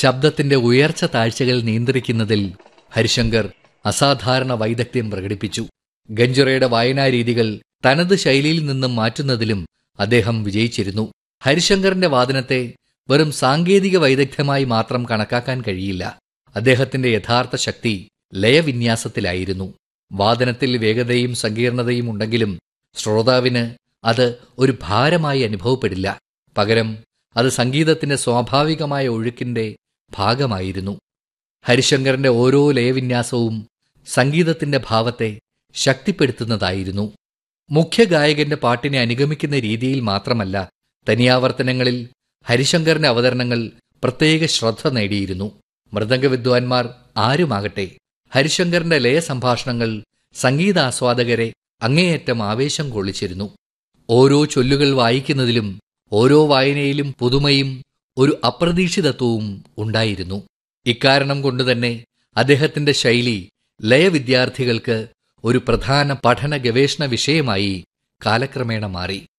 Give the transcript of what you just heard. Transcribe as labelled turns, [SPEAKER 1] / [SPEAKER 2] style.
[SPEAKER 1] ശബ്ദത്തിന്റെ ഉയർച്ച താഴ്ചകൾ നിയന്ത്രിക്കുന്നതിൽ ഹരിശങ്കർ അസാധാരണ വൈദഗ്ധ്യം പ്രകടിപ്പിച്ചു ഗഞ്ചുറയുടെ വായനാരീതികൾ തനത് ശൈലിയിൽ നിന്നും മാറ്റുന്നതിലും അദ്ദേഹം വിജയിച്ചിരുന്നു ഹരിശങ്കറിന്റെ വാദനത്തെ വെറും സാങ്കേതിക വൈദഗ്ധ്യമായി മാത്രം കണക്കാക്കാൻ കഴിയില്ല അദ്ദേഹത്തിന്റെ യഥാർത്ഥ ശക്തി ലയവിന്യാസത്തിലായിരുന്നു വാദനത്തിൽ വേഗതയും സങ്കീർണതയും ഉണ്ടെങ്കിലും ശ്രോതാവിന് അത് ഒരു ഭാരമായി അനുഭവപ്പെടില്ല പകരം അത് സംഗീതത്തിന്റെ സ്വാഭാവികമായ ഒഴുക്കിന്റെ ഭാഗമായിരുന്നു ഹരിശങ്കറിന്റെ ഓരോ ലയവിന്യാസവും സംഗീതത്തിന്റെ ഭാവത്തെ ശക്തിപ്പെടുത്തുന്നതായിരുന്നു മുഖ്യഗായകന്റെ പാട്ടിനെ അനുഗമിക്കുന്ന രീതിയിൽ മാത്രമല്ല തനിയാവർത്തനങ്ങളിൽ ഹരിശങ്കറിന്റെ അവതരണങ്ങൾ പ്രത്യേക ശ്രദ്ധ നേടിയിരുന്നു മൃദംഗ വിദ്വാൻമാർ ആരുമാകട്ടെ ഹരിശങ്കറിന്റെ ലയ സംഭാഷണങ്ങൾ സംഗീതാസ്വാദകരെ അങ്ങേയറ്റം ആവേശം കൊള്ളിച്ചിരുന്നു ഓരോ ചൊല്ലുകൾ വായിക്കുന്നതിലും ഓരോ വായനയിലും പുതുമയും ഒരു അപ്രതീക്ഷിതത്വവും ഉണ്ടായിരുന്നു ഇക്കാരണം കൊണ്ടുതന്നെ അദ്ദേഹത്തിന്റെ ശൈലി ലയവിദ്യാർത്ഥികൾക്ക് ഒരു പ്രധാന പഠന ഗവേഷണ വിഷയമായി കാലക്രമേണ മാറി